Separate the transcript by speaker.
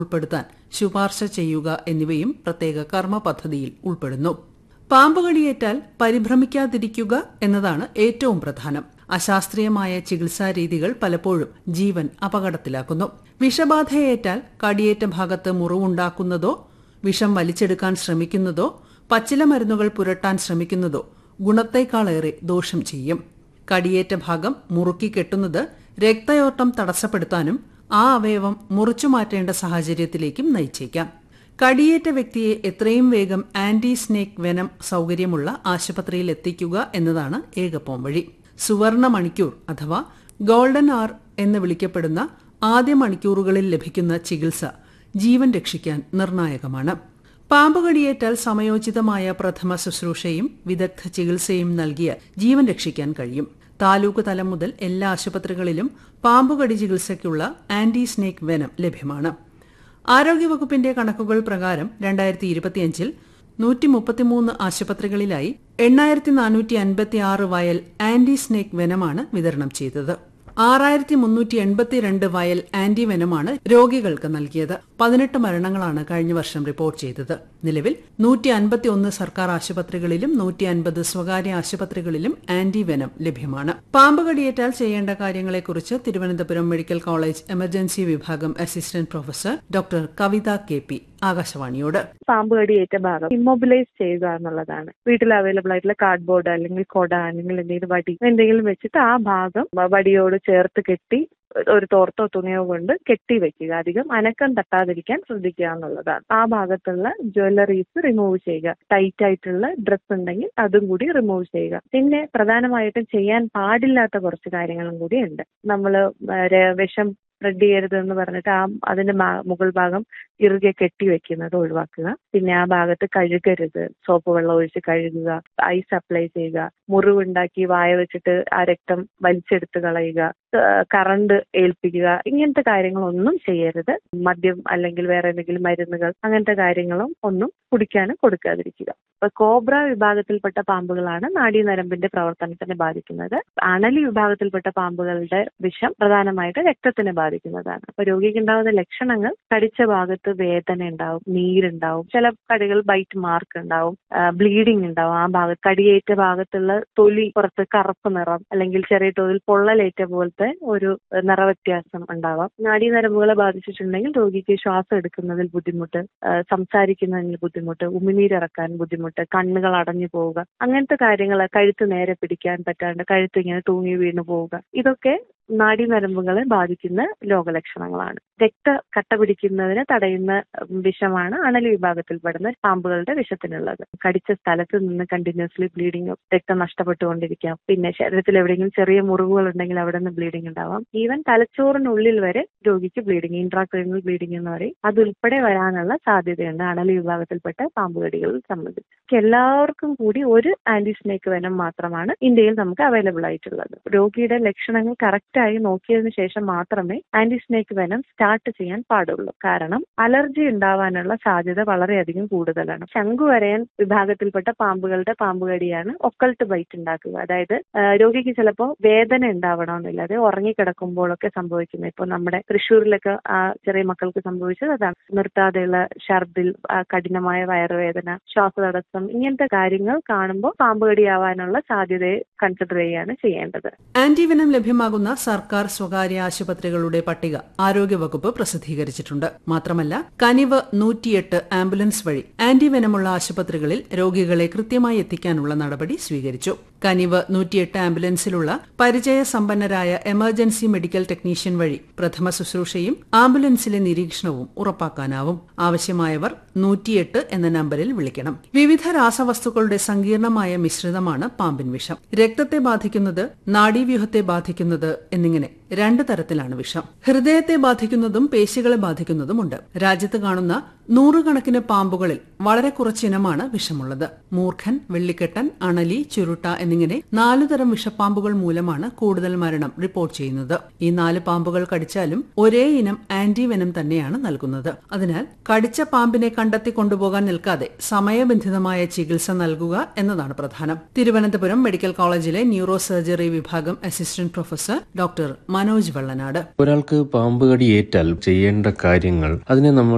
Speaker 1: ഉൾപ്പെടുത്താൻ ശുപാർശ ചെയ്യുക എന്നിവയും പ്രത്യേക കർമ്മ പദ്ധതിയിൽ ഉൾപ്പെടുന്നു പാമ്പുകടിയേറ്റാൽ പരിഭ്രമിക്കാതിരിക്കുക എന്നതാണ് ഏറ്റവും പ്രധാനം അശാസ്ത്രീയമായ ചികിത്സാ രീതികൾ പലപ്പോഴും ജീവൻ അപകടത്തിലാക്കുന്നു വിഷബാധയേറ്റാൽ കടിയേറ്റ ഭാഗത്ത് മുറിവുണ്ടാക്കുന്നതോ വിഷം വലിച്ചെടുക്കാൻ ശ്രമിക്കുന്നതോ പച്ചില മരുന്നുകൾ പുരട്ടാൻ ശ്രമിക്കുന്നതോ ഗുണത്തേക്കാളേറെ ദോഷം ചെയ്യും കടിയേറ്റ ഭാഗം മുറുക്കി കെട്ടുന്നത് രക്തയോട്ടം തടസ്സപ്പെടുത്താനും ആ അവയവം മുറിച്ചു മാറ്റേണ്ട സാഹചര്യത്തിലേക്കും നയിച്ചേക്കാം കടിയേറ്റ വ്യക്തിയെ എത്രയും വേഗം ആന്റി സ്നേക്ക് വെനം സൗകര്യമുള്ള ആശുപത്രിയിൽ എത്തിക്കുക എന്നതാണ് ഏകപ്പോം വഴി സുവർണ മണിക്കൂർ അഥവാ ഗോൾഡൻ ആർ എന്ന് വിളിക്കപ്പെടുന്ന ആദ്യ മണിക്കൂറുകളിൽ ലഭിക്കുന്ന ചികിത്സ ജീവൻ രക്ഷിക്കാൻ നിർണായകമാണ് പാമ്പ് കടിയേറ്റാൽ സമയോചിതമായ പ്രഥമ ശുശ്രൂഷയും വിദഗ്ധ ചികിത്സയും നൽകിയ ജീവൻ രക്ഷിക്കാൻ കഴിയും താലൂക്ക് തലം മുതൽ എല്ലാ ആശുപത്രികളിലും പാമ്പുകടി ചികിത്സയ്ക്കുള്ള ആന്റി സ്നേക്ക് വെനം ലഭ്യമാണ് ആരോഗ്യവകുപ്പിന്റെ കണക്കുകൾ പ്രകാരം രണ്ടായിരത്തി ഇരുപത്തിയഞ്ചിൽ നൂറ്റി മുപ്പത്തിമൂന്ന് ആശുപത്രികളിലായി എണ്ണായിരത്തി നാനൂറ്റി അൻപത്തി ആറ് വയൽ ആന്റി സ്നേക്ക് വെനമാണ് വിതരണം ചെയ്തത് ആറായിരത്തി മുന്നൂറ്റി എൺപത്തിരണ്ട് വയൽ ആന്റി വെനമാണ് രോഗികൾക്ക് നൽകിയത് പതിനെട്ട് മരണങ്ങളാണ് കഴിഞ്ഞ വർഷം റിപ്പോർട്ട് ചെയ്തത് നിലവിൽ നൂറ്റി അൻപത്തി ഒന്ന് സർക്കാർ ആശുപത്രികളിലും നൂറ്റി അൻപത് സ്വകാര്യ ആശുപത്രികളിലും ആന്റി വെനം ലഭ്യമാണ് പാമ്പ് കടിയേറ്റാൽ ചെയ്യേണ്ട കാര്യങ്ങളെക്കുറിച്ച് തിരുവനന്തപുരം മെഡിക്കൽ കോളേജ് എമർജൻസി വിഭാഗം assistant professor doctor Kavitha K P ആകാശവാണിയോട്
Speaker 2: പാമ്പ് കടിയേറ്റ ഭാഗം ഇമ്മൊബിലൈസ് ചെയ്യുക എന്നുള്ളതാണ് വീട്ടിൽ അവൈലബിൾ ആയിട്ടുള്ള കാർഡ്ബോർഡ് അല്ലെങ്കിൽ കൊട അല്ലെങ്കിൽ എന്തെങ്കിലും വടി എന്തെങ്കിലും വെച്ചിട്ട് ആ ഭാഗം വടിയോട് ചേർത്ത് കെട്ടി ഒരു തോർത്തോ തുണിയോ കൊണ്ട് കെട്ടി വെക്കുക അധികം അനക്കം തട്ടാതിരിക്കാൻ ശ്രദ്ധിക്കുക എന്നുള്ളതാണ് ആ ഭാഗത്തുള്ള ജ്വല്ലറീസ് റിമൂവ് ചെയ്യുക ടൈറ്റ് ആയിട്ടുള്ള ഡ്രസ് ഉണ്ടെങ്കിൽ അതും കൂടി റിമൂവ് ചെയ്യുക പിന്നെ പ്രധാനമായിട്ടും ചെയ്യാൻ പാടില്ലാത്ത കുറച്ച് കാര്യങ്ങളും കൂടി ഉണ്ട് നമ്മൾ വിഷം സ്പ്രെഡ് ചെയ്യരുത് എന്ന് പറഞ്ഞിട്ട് ആ അതിന്റെ മുകൾ ഭാഗം ഇറുകെ കെട്ടി വെക്കുന്നത് ഒഴിവാക്കുക പിന്നെ ആ ഭാഗത്ത് കഴുകരുത് സോപ്പ് വെള്ളം ഒഴിച്ച് കഴുകുക ഐസ് അപ്ലൈ ചെയ്യുക മുറിവുണ്ടാക്കി വായ വെച്ചിട്ട് ആ രക്തം വലിച്ചെടുത്ത് കളയുക കറണ്ട് ഏൽപ്പിക്കുക ഇങ്ങനത്തെ കാര്യങ്ങളൊന്നും ചെയ്യരുത് മദ്യം അല്ലെങ്കിൽ വേറെ എന്തെങ്കിലും മരുന്നുകൾ അങ്ങനത്തെ കാര്യങ്ങളും ഒന്നും കുടിക്കാനും കൊടുക്കാതിരിക്കുക ഇപ്പൊ കോബ്ര വിഭാഗത്തിൽപ്പെട്ട പാമ്പുകളാണ് നാഡീനരമ്പിന്റെ പ്രവർത്തനത്തിനെ ബാധിക്കുന്നത് അണലി വിഭാഗത്തിൽപ്പെട്ട പാമ്പുകളുടെ വിഷം പ്രധാനമായിട്ട് രക്തത്തിനെ ബാധിക്കുന്നതാണ് അപ്പൊ രോഗിക്ക് ഉണ്ടാകുന്ന ലക്ഷണങ്ങൾ കടിച്ച ഭാഗത്ത് വേദന ഉണ്ടാവും നീരുണ്ടാവും ചില കടികൾ ബൈറ്റ് മാർക്ക് ഉണ്ടാവും ബ്ലീഡിംഗ് ഉണ്ടാവും ആ ഭാഗത്ത് കടിയേറ്റ ഭാഗത്തുള്ള തൊലി പുറത്ത് കറുപ്പ് നിറം അല്ലെങ്കിൽ ചെറിയ തോതിൽ പൊള്ളലേറ്റ പോലത്തെ ഒരു നിറവ്യത്യാസം ഉണ്ടാവാം നാഡീനരമ്പുകളെ ബാധിച്ചിട്ടുണ്ടെങ്കിൽ രോഗിക്ക് ശ്വാസം എടുക്കുന്നതിൽ ബുദ്ധിമുട്ട് സംസാരിക്കുന്നതിൽ ബുദ്ധിമുട്ട് ഉമിനീരിറക്കാൻ ബുദ്ധിമുട്ട് കണ്ണുകൾ അടഞ്ഞു പോവുക അങ്ങനത്തെ കാര്യങ്ങൾ കഴുത്ത് നേരെ പിടിക്കാൻ പറ്റാണ്ട് കഴുത്ത് ഇങ്ങനെ തൂങ്ങി വീണു പോവുക ഇതൊക്കെ നാഡീനരമ്പുകളെ ബാധിക്കുന്ന രോഗലക്ഷണങ്ങളാണ് രക്ത കട്ട പിടിക്കുന്നതിന് തടയുന്ന വിഷമാണ് അണലി വിഭാഗത്തിൽപ്പെടുന്ന പാമ്പുകളുടെ വിഷത്തിനുള്ളത് കടിച്ച സ്ഥലത്ത് നിന്ന് കണ്ടിന്യൂസ്ലി ബ്ലീഡിങ് രക്തം നഷ്ടപ്പെട്ടുകൊണ്ടിരിക്കാം പിന്നെ ശരീരത്തിൽ എവിടെയെങ്കിലും ചെറിയ മുറിവുകൾ ഉണ്ടെങ്കിൽ അവിടെ നിന്ന് ബ്ലീഡിങ് ഉണ്ടാവാം ഈവൻ തലച്ചോറിനുള്ളിൽ വരെ രോഗിക്ക് ബ്ലീഡിങ് ഇൻട്രാക്രീനൽ ബ്ലീഡിംഗ് എന്ന് പറയും അതുൾപ്പെടെ വരാനുള്ള സാധ്യതയുണ്ട് അണലി വിഭാഗത്തിൽപ്പെട്ട പാമ്പുകടികൾ സംബന്ധിച്ച് എല്ലാവർക്കും കൂടി ഒരു ആന്റി സ്നേക്ക് വെനം മാത്രമാണ് ഇന്ത്യയിൽ നമുക്ക് അവൈലബിൾ ആയിട്ടുള്ളത് രോഗിയുടെ ലക്ഷണങ്ങൾ കറക്റ്റ് ആയി നോക്കിയതിനു ശേഷം മാത്രമേ ആന്റി സ്നേക്ക് വെനം സ്റ്റാർട്ട് ചെയ്യാൻ പാടുള്ളൂ കാരണം അലർജി ഉണ്ടാവാനുള്ള സാധ്യത വളരെയധികം കൂടുതലാണ് ശംഖുവരയൻ വിഭാഗത്തിൽപ്പെട്ട പാമ്പുകളുടെ പാമ്പുകടിയാണ് ഒക്കൾട്ട് ബൈറ്റ് ഉണ്ടാക്കുക അതായത് രോഗിക്ക് ചിലപ്പോൾ വേദന ഉണ്ടാവണമെന്നില്ല അത് ഉറങ്ങിക്കിടക്കുമ്പോഴൊക്കെ സംഭവിക്കുന്നത് ഇപ്പോൾ നമ്മുടെ തൃശ്ശൂരിലൊക്കെ ആ ചെറിയ മക്കൾക്ക് സംഭവിച്ചത് അതാണ് നിർത്താതെയുള്ള ഛർദിൽ കഠിനമായ വയറുവേദന ശ്വാസതടസ്സം ഇങ്ങനത്തെ കാര്യങ്ങൾ കാണുമ്പോൾ പാമ്പുകടിയാവാനുള്ള സാധ്യതയെ കൺസിഡർ ചെയ്യാണ് ചെയ്യേണ്ടത്
Speaker 1: ആന്റിവെനം ലഭ്യമാകുന്ന സർക്കാർ സ്വകാര്യ ആശുപത്രികളുടെ പട്ടിക ആരോഗ്യവകുപ്പ് പ്രസിദ്ധീകരിച്ചിട്ടുണ്ട് മാത്രമല്ല കനിവ് നൂറ്റിയെട്ട് ആംബുലൻസ് വഴി ആന്റിവെനമുള്ള ആശുപത്രികളിൽ രോഗികളെ കൃത്യമായി എത്തിക്കാനുള്ള നടപടി സ്വീകരിച്ചു കനിവ് നൂറ്റിയെട്ട് ആംബുലൻസിലുള്ള പരിചയസമ്പന്നരായ എമർജൻസി മെഡിക്കൽ ടെക്നീഷ്യൻ വഴി പ്രഥമ ശുശ്രൂഷയും ആംബുലൻസിലെ നിരീക്ഷണവും ഉറപ്പാക്കാനാവും ആവശ്യമായവർ നൂറ്റിയെട്ട് എന്ന നമ്പറിൽ വിളിക്കണം വിവിധ രാസവസ്തുക്കളുടെ സങ്കീർണമായ മിശ്രിതമാണ് പാമ്പിൻ വിഷം രക്തത്തെ ബാധിക്കുന്നത് നാഡീവ്യൂഹത്തെ ബാധിക്കുന്നത് എന്നിങ്ങനെ രണ്ട് തരത്തിലാണ് വിഷം ഹൃദയത്തെ ബാധിക്കുന്നതും പേശികളെ ബാധിക്കുന്നതുമുണ്ട് രാജ്യത്ത് കാണുന്ന നൂറുകണക്കിന് പാമ്പുകളിൽ വളരെ കുറച്ചിനമാണ് വിഷമുള്ളത് മൂർഖൻ വെള്ളിക്കെട്ടൻ അണലി ചുരുട്ട എന്നിങ്ങനെ നാലുതരം വിഷപ്പാമ്പുകൾ മൂലമാണ് കൂടുതൽ മരണം റിപ്പോർട്ട് ചെയ്യുന്നത് ഈ നാല് പാമ്പുകൾ കടിച്ചാലും ഒരേ ഇനം ആന്റിവെനം തന്നെയാണ് നൽകുന്നത് അതിനാൽ കടിച്ച പാമ്പിനെ കണ്ടെത്തി കൊണ്ടുപോകാൻ നിൽക്കാതെ സമയബന്ധിതമായ ചികിത്സ നൽകുക എന്നതാണ് പ്രധാനം തിരുവനന്തപുരം മെഡിക്കൽ കോളേജിലെ ന്യൂറോ സർജറി വിഭാഗം assistant professor doctor Manoj Vellanad
Speaker 3: ഒരാൾക്ക് പാമ്പ് കടി ഏറ്റാൽ ചെയ്യേണ്ട കാര്യങ്ങൾ അതിനെ നമ്മൾ